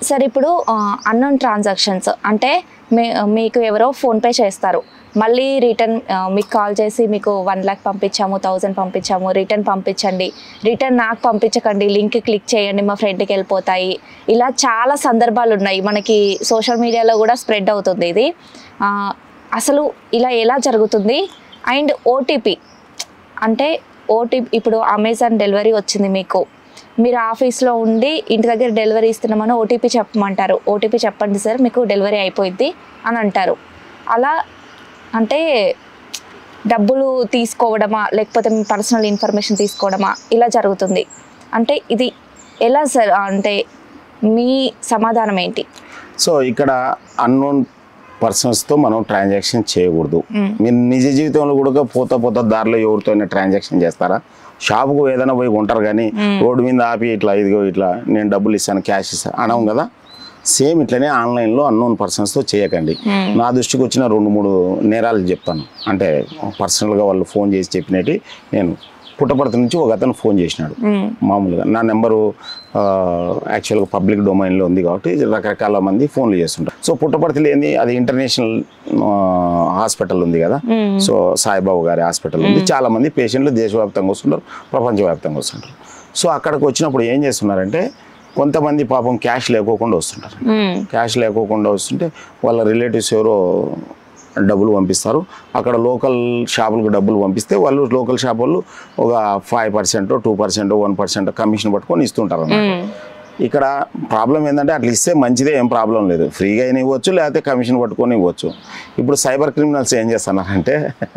Sir ఇప్పుడు unknown transactions అంటే మీ మీకు ఎవరో ఫోన్పే చేస్తారు మళ్ళీ రిటర్న్ మీకు కాల్ చేసి మీకు వన్ ల్యాక్ పంపించాము థౌజండ్ పంపించాము రిటర్న్ పంపించండి రిటర్న్ నాకు పంపించకండి లింక్ క్లిక్ చేయండి మా ఫ్రెండ్కి వెళ్ళిపోతాయి ఇలా చాలా సందర్భాలు ఉన్నాయి మనకి సోషల్ మీడియాలో కూడా స్ప్రెడ్ అవుతుంది ఇది ఆ, అసలు ఇలా ఎలా జరుగుతుంది అండ్ ఓటీపీ అంటే ఓటీపీ ఇప్పుడు అమెజాన్ డెలివరీ వచ్చింది మీకు మీరు ఆఫీస్లో ఉండి ఇంటి దగ్గర డెలివరీ ఇస్తున్నామని ఓటీపీ చెప్పమంటారు ఓటీపీ చెప్పండి సార్ మీకు డెలివరీ అయిపోయింది అని అంటారు అలా అంటే డబ్బులు తీసుకోవడమా లేకపోతే మీ పర్సనల్ ఇన్ఫర్మేషన్ తీసుకోవడమా ఇలా జరుగుతుంది అంటే ఇది ఎలా సార్ అంటే మీ సమాధానం ఏంటి సో ఇక్కడ అన్నోన్ పర్సన్స్తో మనం ట్రాన్సాక్షన్ చేయకూడదు మ్మ్. మీరు నిజ జీవితంలో కూడా పోతా పోతా దారిలో ఎవరితో ట్రాన్సాక్షన్ చేస్తారా షాపుకు ఏదైనా పోయి కొంటారు కానీ రోడ్డు మీద ఆపి ఇట్లా ఇదిగో ఇట్లా నేను డబ్బులు ఇస్తాను క్యాష్ ఇస్తాను అనవు కదా సేమ్ ఇట్లనే ఆన్లైన్లో అన్నోన్ పర్సన్స్తో చేయకండి నా దృష్టికి వచ్చిన రెండు మూడు నేరాలు చెప్తాను అంటే పర్సనల్గా వాళ్ళు ఫోన్ చేసి చెప్పినట్టు నేను పుట్టపర్తి నుంచి ఒక అతను ఫోన్ చేసినాడు మ్మ్. మామూలుగా నా నెంబరు యాక్చువల్గా పబ్లిక్ డొమైన్లో ఉంది కాబట్టి రకరకాల మంది ఫోన్లు చేస్తుంటారు సో పుట్టపర్తిలో ఏంది అది ఇంటర్నేషనల్ హాస్పిటల్ ఉంది కదా మ్మ్. సో సాయిబాబు గారి హాస్పిటల్ ఉంది చాలా మంది పేషెంట్లు దేశవ్యాప్తంగా వస్తుంటారు ప్రపంచవ్యాప్తంగా వస్తుంటారు సో అక్కడికి వచ్చినప్పుడు ఏం చేస్తున్నారంటే కొంతమంది పాపం క్యాష్ లేకోకుండా వస్తుంటారు మ్మ్. క్యాష్ లేకోకుండా వస్తుంటే వాళ్ళ రిలేటివ్స్ ఎవరో డబ్బులు పంపిస్తారు అక్కడ లోకల్ షాపులకు డబ్బులు పంపిస్తే వాళ్ళు లోకల్ షాప్ వాళ్ళు ఒక five percent two percent one percent commission పట్టుకొని ఇస్తుంటారు అన్నమాట మ్మ్. ఇక్కడ ప్రాబ్లం ఏంటంటే అట్లా ఇస్తే మంచిదే ఏం ప్రాబ్లం లేదు ఫ్రీగా అయినా ఇవ్వచ్చు లేకపోతే కమిషన్ పట్టుకొని ఇవ్వచ్చు ఇప్పుడు సైబర్ క్రిమినల్స్ ఏం చేస్తున్నారంటే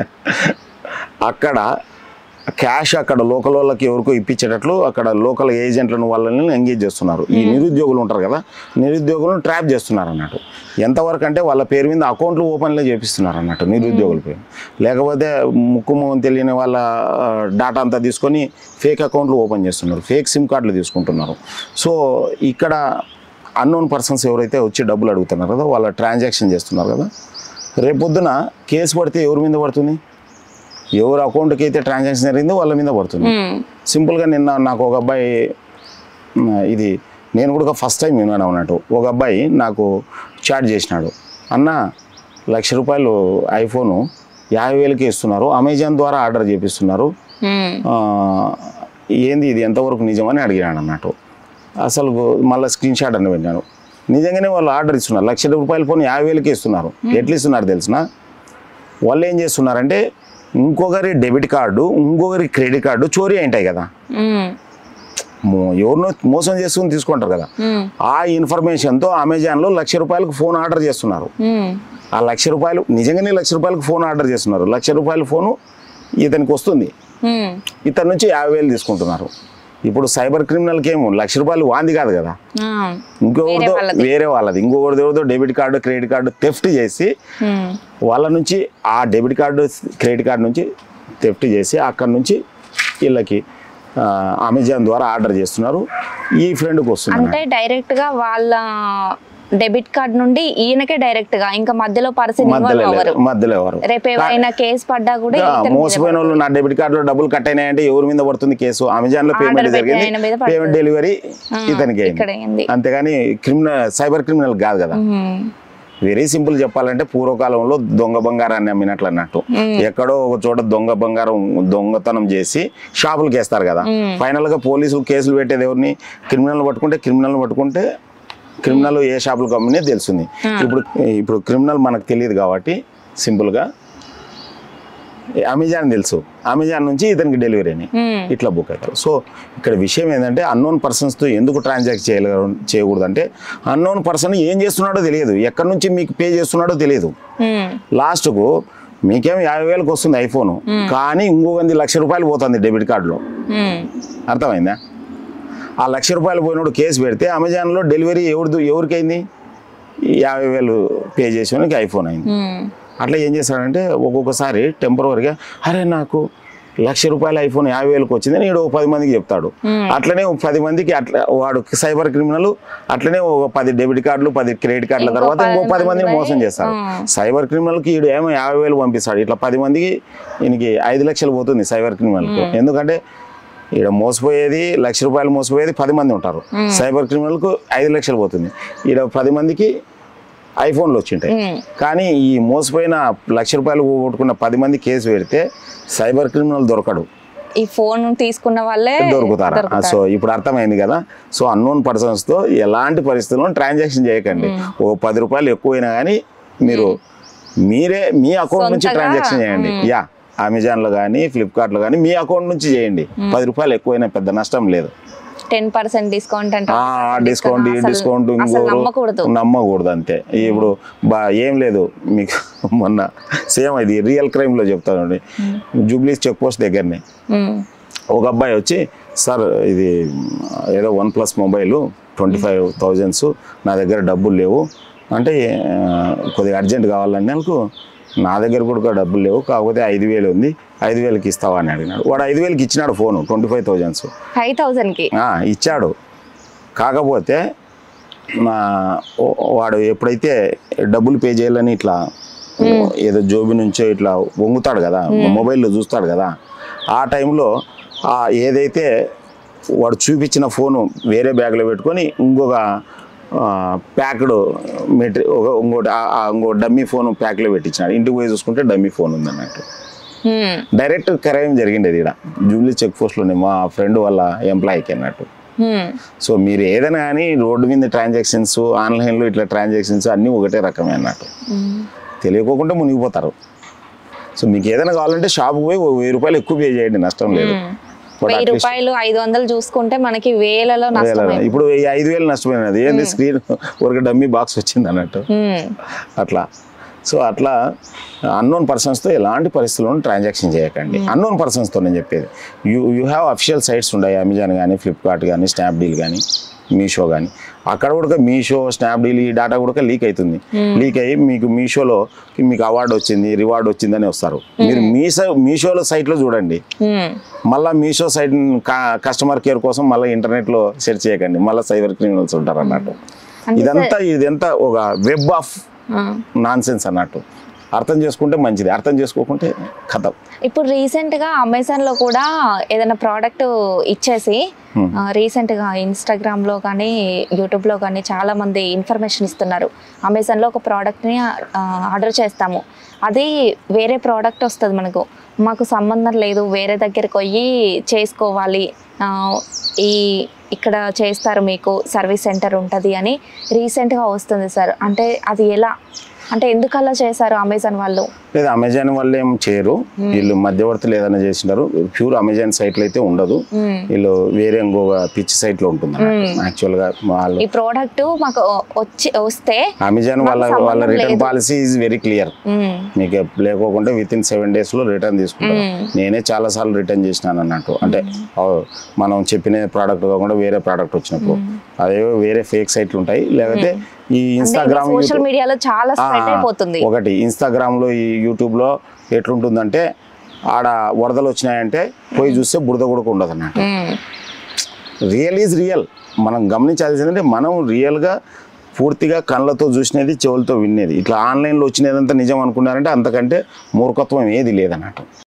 అక్కడ క్యాష్ అక్కడ లోకల్ వాళ్ళకి ఎవరికో ఇప్పించేటట్లు అక్కడ లోకల్ ఏజెంట్లను వాళ్ళని ఎంగేజ్ చేస్తున్నారు ఈ నిరుద్యోగులు ఉంటారు కదా నిరుద్యోగులను ట్రాప్ చేస్తున్నారు అన్నట్టు ఎంతవరకు అంటే వాళ్ళ పేరు మీద అకౌంట్లు ఓపెన్లో చేపిస్తున్నారు అన్నట్టు నిరుద్యోగుల పేరు లేకపోతే ముక్కు మొహం తెలియని వాళ్ళ డాటా అంతా తీసుకొని ఫేక్ అకౌంట్లు ఓపెన్ చేస్తున్నారు ఫేక్ సిమ్ కార్డులు తీసుకుంటున్నారు సో ఇక్కడ అన్నోన్ పర్సన్స్ ఎవరైతే వచ్చి డబ్బులు అడుగుతున్నారు కదా వాళ్ళ ట్రాన్సాక్షన్ చేస్తున్నారు కదా రేపొద్దున కేసు పడితే ఎవరి మీద పడుతుంది ఎవరు అకౌంట్కి అయితే ట్రాన్సాక్షన్ జరిగిందో వాళ్ళ మీద పడుతుంది మ్మ్. సింపుల్గా నిన్న నాకు ఒక అబ్బాయి మ్, ఇది నేను కూడా ఫస్ట్ టైం విన్నాను అన్నట్టు ఒక అబ్బాయి నాకు చాట్ చేసినాడు అన్న లక్ష రూపాయలు ఐఫోను యాభై వేలకి ఇస్తున్నారు అమెజాన్ ద్వారా ఆర్డర్ చేపిస్తున్నారు మ్మ్. ఆ, ఏంది ఇది ఎంతవరకు నిజమని అడిగినాడు అన్నట్టు అసలు మళ్ళీ స్క్రీన్ షాట్ అని పెట్టాను నిజంగానే వాళ్ళు ఆర్డర్ ఇస్తున్నారు లక్ష రూపాయల ఫోన్ యాభై వేలకి ఇస్తున్నారు ఎట్లా ఇస్తున్నారు తెలిసిన వాళ్ళు ఏం చేస్తున్నారంటే ఇంకొకరి డెబిట్ కార్డు ఇంకొకరి క్రెడిట్ కార్డు చోరీ అయింటాయి కదా మ్మ్. మో- ఎవరినో మోసం చేసుకుని తీసుకుంటారు కదా మ్మ్. ఆ ఇన్ఫర్మేషన్తో అమెజాన్లో లక్ష రూపాయలకు ఫోన్ ఆర్డర్ చేస్తున్నారు మ్మ్. ఆ లక్ష రూపాయలు నిజంగానే లక్ష రూపాయలకు ఫోన్ ఆర్డర్ చేస్తున్నారు లక్ష రూపాయల ఫోను ఇతనికి వస్తుంది మ్మ్. ఇతని నుంచి యాభై వేలు తీసుకుంటున్నారు ఇప్పుడు సైబర్ క్రిమినల్కి ఏమో లక్ష రూపాయలు వాంది కాదు కదా ఆ. ఇంకొకరితో వేరే వాళ్ళది. వేరే వాళ్ళది ఇంకొకరిది ఎవరిదో debit card credit card theft చేసి మ్మ్. వాళ్ళ నుంచి ఆ డెబిట్ కార్డు క్రెడిట్ కార్డు నుంచి థెఫ్ట్ చేసి అక్కడ నుంచి వీళ్ళకి ఆ, అమెజాన్ ద్వారా ఆర్డర్ చేస్తున్నారు ఈ ఫ్రెండ్కి వస్తుంది అంటే డైరెక్ట్ గా వాళ్ళ డెబిట్ కార్డ్ నుండి ఈయనకే డైరెక్ట్ గా ఇంకా మధ్యలో పర్సన్ మధ్యలో ఇన్వాల్వ్ అవ్వరు లేదు, మధ్యలో ఎవరు రేపు ఏమైనా కేసు పడ్డా కూడా ఆ, ఇతని మీద మోసపోయిన వాళ్ళు నా డెబిట్ కార్డులో డబ్బులు కట్ అయినాయంటే ఎవరి మీద పడుతుంది కేసు అమెజాన్ లో పేమెంట్ Order పెట్టిన ఆయన మీద జరిగింది పడుతుంది. పేమెంట్ డెలివరీ ఆ, ఇతనికి ఇక్కడ అయింది. అంతేగాని క్రిమినల్ సైబర్ క్రిమినల్ కాదు కదా మ్మ్. వెరీ సింపుల్ చెప్పాలంటే పూర్వకాలంలో దొంగ బంగారాన్ని అమ్మినట్లు అన్నట్టు ఎక్కడో ఒక చోట దొంగ బంగారం దొంగతనం చేసి షాపులకు వేస్తారు కదా ఫైనల్ గా పోలీసులు కేసులు పెట్టేది ఎవరిని క్రిమినల్ పట్టుకుంటే క్రిమినల్ పట్టుకుంటే క్రిమినల్ ఏ షాపులకు అమ్మినే తెలుస్తుంది ఇప్పుడు ఇప్పుడు క్రిమినల్ మనకు తెలియదు కాబట్టి సింపుల్ గా అమెజాన్ తెలుసు అమెజాన్ నుంచి ఇతనికి డెలివరీ అని మ్మ్. ఇట్లా బుక్ అవుతారు సో ఇక్కడ విషయం ఏంటంటే అన్నోన్ పర్సన్స్తో ఎందుకు ట్రాన్సాక్ట్ చేయగల చేయకూడదు అంటే అన్నోన్ పర్సన్ ఏం చేస్తున్నాడో తెలియదు ఎక్కడి నుంచి మీకు పే చేస్తున్నాడో తెలియదు మ్మ్. లాస్ట్కు మీకేం యాభై వేలకు వస్తుంది ఐఫోన్ కానీ ఇంకొకది లక్ష రూపాయలు పోతుంది డెబిట్ కార్డులో మ్మ్. అర్థమైందా ఆ లక్ష రూపాయలు పోయినోడు కేసు పెడితే అమెజాన్లో డెలివరీ ఎవరిది ఎవరికైంది యాభై వేలు పే చేసేవానికి ఐఫోన్ అయింది మ్మ్. అట్లా ఏం చేస్తాడంటే ఒక్కొక్కసారి టెంపరీగా అరే నాకు లక్ష రూపాయల ఐఫోన్ యాభై వేలకు వచ్చింది నేను ఓ పది మందికి చెప్తాడు అట్లనే ఓ పది మందికి అట్లా వాడు సైబర్ క్రిమినల్ అట్లనే ఒక పది డెబిట్ కార్డులు పది క్రెడిట్ కార్డుల ఇంకో తర్వాత ఇంకో పది పది మందిని మంది మోసం పోయి, చేస్తాడు ఆ. సైబర్ క్రిమినల్కి ఈడు ఏమో యాభై వేలు పంపిస్తాడు ఇట్లా పది మందికి ఈయనకి ఐదు లక్షలు పోతుంది సైబర్ క్రిమినల్కు ఎందుకంటే ఇక్కడ మోసపోయేది లక్ష రూపాయలు మోసపోయేది పది మంది ఉంటారు సైబర్ క్రిమినల్కు ఐదు లక్షలు పోతుంది ఇక్కడ పది మందికి ఐఫోన్లు వచ్చింటాయి మ్మ్. కానీ ఈ మోసపోయిన లక్ష రూపాయలు పోగొట్టుకున్న పది మంది కేసు పెడితే సైబర్ క్రిమినల్ దొరకడు ఈ ఫోన్ తీసుకున్న వాళ్ళే దొరుకుతారా దొరుకుతారు. సో ఇప్పుడు అర్థమైంది కదా సో అన్నోన్ పర్సన్స్ తో ఎలాంటి పరిస్థితుల్లో ట్రాన్సాక్షన్ చేయకండి ఓ పది రూపాయలు ఎక్కువైనా కానీ మీరు మీరే మీ అకౌంట్ నుంచి సొంతగా, ట్రాన్సాక్షన్ చేయండి యా అమెజాన్ లో కానీ ఫ్లిప్కార్ట్ లో కానీ మీ అకౌంట్ నుంచి చేయండి పది రూపాయలు ఎక్కువైనా పెద్ద నష్టం లేదు టెన్ పర్సెంట్ డిస్కౌంట్ అంటే ఆ డిస్కౌంట్ ఈ డిస్కౌంట్ అసలు ఇంకోరు నమ్మకూడదు నమ్మకూడదు అంతే ఇప్పుడు బా ఏం లేదు మీకు మొన్న సేమ్ ఇది రియల్ క్రైమ్ లో చెప్తానండి జూబ్లీస్ చెక్ పోస్ట్ దగ్గరనే మ్మ్. ఒక అబ్బాయి వచ్చి సార్ ఇది ఏదో OnePlus mobile twenty five thousands నా దగ్గర డబ్బులు లేవు అంటే ఆ, కొద్దిగా అర్జెంట్ కావాలండి నాకు నా దగ్గర కూడా డబ్బులు లేవు కాకపోతే ఐదు వేలు ఉంది ఐదు వేలకి ఇస్తావా అని అడిగినాడు వాడు ఐదు వేలకి ఇచ్చినాడు phone twenty five thousands five thousand కి ఇచ్చాడు కాకపోతే నా ఓ- వాడు ఎప్పుడైతే డబ్బులు పే చేయాలని ఇట్లా ఏదో జోబి నుంచో ఇట్లా వంగుతాడు కదా మొబైల్లో చూస్తాడు కదా ఆ టైంలో ఆ ఏదైతే వాడు చూపించిన ఫోను వేరే బ్యాగ్లో పెట్టుకొని ఇంకొక ప్యాక్డ్ మెటీరియల్ ఒక ఇంకోటి ఆ- ఆ ఇంకో డమ్మీ ఫోన్ ప్యాక్లో పెట్టించినాడు ఇంటికి పోయి చూసుకుంటే డమ్మీ ఫోన్ ఉంది అన్నట్టు మ్మ్. డైరెక్ట్ క్రైమ్ జరిగిండేది ఇక్కడ జూబ్లీ చెక్ పోస్ట్లోనే మా ఫ్రెండ్ వాళ్ళ ఎంప్లాయీకి అన్నట్టు మ్మ్. సో మీరు ఏదైనా కానీ రోడ్డు మీద ట్రాన్సాక్షన్స్ ఆన్లైన్లో ఇట్లా ట్రాన్సాక్షన్స్ అన్నీ ఒకటే రకమే అన్నట్టు మ్మ్. తెలియకోకుండా మునిగిపోతారు సో మీకు ఏదైనా కావాలంటే షాప్ పోయి ఓ వెయ్యి రూపాయలు ఎక్కువ పే చేయండి నష్టం లేదు But వెయ్యి at least రూపాయలు ఐదు వందలు చూసుకుంటే మనకి వేలలో వేల- నష్టమే ఇప్పుడు ఈ ఐదు వేలు నష్టపోయినది ఏంది స్క్రీన్ ఒక డమ్మీ బాక్స్ వచ్చింది అన్నట్టు మ్మ్. అట్లా సో అట్లా అన్నోన్ పర్సన్స్తో ఎలాంటి పరిస్థితుల్లో ట్రాన్సాక్షన్ చేయకండి అన్నోన్ పర్సన్స్తో నేను చెప్పేది you you have official sites ఉన్నాయి అమెజాన్ కానీ ఫ్లిప్కార్ట్ కానీ స్నాప్డీల్ కానీ మీషో కానీ అక్కడ కూడా మీషో స్నాప్డీల్ ఈ డేటా కూడా లీక్ అవుతుంది లీక్ అయ్యి మీకు మీషోలో మీకు అవార్డు వచ్చింది రివార్డ్ వచ్చిందని వస్తారు మీరు మీ సై- మీషోలో సైట్లో చూడండి మ్మ్. మళ్ళీ మీషో సైట్ కస్టమర్ కేర్ కోసం మళ్ళీ ఇంటర్నెట్లో సెర్చ్ చేయకండి మళ్ళీ సైబర్ క్రిమినల్స్ ఉంటారు అన్నట్టు ఇదంతా ఇదంతా ఒక వెబ్ ఆఫ్ ఆ. నాన్ సెన్స్ అన్నట్టు అర్థం చేసుకుంటే మంచిది అర్థం చేసుకోకుంటే కథ ఇప్పుడు రీసెంట్ గా అమెజాన్ లో కూడా ఏదైనా ప్రోడక్ట్ ఇచ్చేసి ఆ, రీసెంట్ గా ఇన్స్టాగ్రామ్ లో కానీ యూట్యూబ్ లో కానీ చాలా మంది ఇన్ఫర్మేషన్ ఇస్తున్నారు అమెజాన్ లో ఒక ప్రోడక్ట్ ని ఆర్డర్ చేస్తాము అది వేరే ప్రోడక్ట్ వస్తుంది మనకు మాకు సంబంధం లేదు వేరే దగ్గరికి పోయి చేసుకోవాలి ఆ, ఈ ఇక్కడ చేస్తారు మీకు సర్వీస్ సెంటర్ ఉంటుంది అని రీసెంట్గా వస్తుంది సార్ అంటే అది ఎలా అంటే ఎందుకు అలా చేశారు అమెజాన్ వాళ్ళు లేదా అమెజాన్ వాళ్ళు ఏం చేయరు వీళ్ళు మధ్యవర్తులు ఏదైనా చేసినారు ప్యూర్ అమెజాన్ సైట్లు అయితే ఉండదు మ్మ్. వీళ్ళు వేరే ఇంకొక పిచ్ సైట్లో ఉంటుంది యాక్చువల్ గా వాళ్ళు ఈ ప్రోడక్ట్ మాకు వచ్చి వస్తే అమెజాన్ వాళ్ళ సంబంధం వాళ్ళ రిటర్న్ లేదు. Policy is very clear hmm. మీకు లేకోకుండా విత్ ఇన్ సెవెన్ డేస్ లో రిటర్న్ తీసుకుంటారు మ్మ్. నేనే చాలా సార్లు రిటర్న్ చేసినాను అన్నట్టు అంటే ఆ, మనం చెప్పిన ప్రోడక్ట్ కాకుండా వేరే ప్రోడక్ట్ వచ్చినప్పుడు అదే వేరే ఫేక్ సైట్లు ఉంటాయి లేకపోతే ఈ ఇన్స్టాగ్రామ్ సోషల్ మీడియాలో చాలా స్ప్రెడ్ అయిపోతుంది ఒకటి ఇన్స్టాగ్రామ్ లో ఈ యూట్యూబ్ లో ఎట్లుంటుందంటే ఆడ వరదలు వచ్చినాయంటే పోయి చూస్తే బురద కూడా ఉండదు అన్నట్టు మ్మ్. రియల్ ఈజ్ రియల్ మనం గమనించాల్సింది అంటే మనం రియల్గా పూర్తిగా కళ్ళతో చూసినది చెవులతో వినేది ఇట్లా ఆన్లైన్లో వచ్చినదంతా నిజం అనుకున్నారంటే అంతకంటే మూర్ఖత్వం ఏది లేదన్నట్టు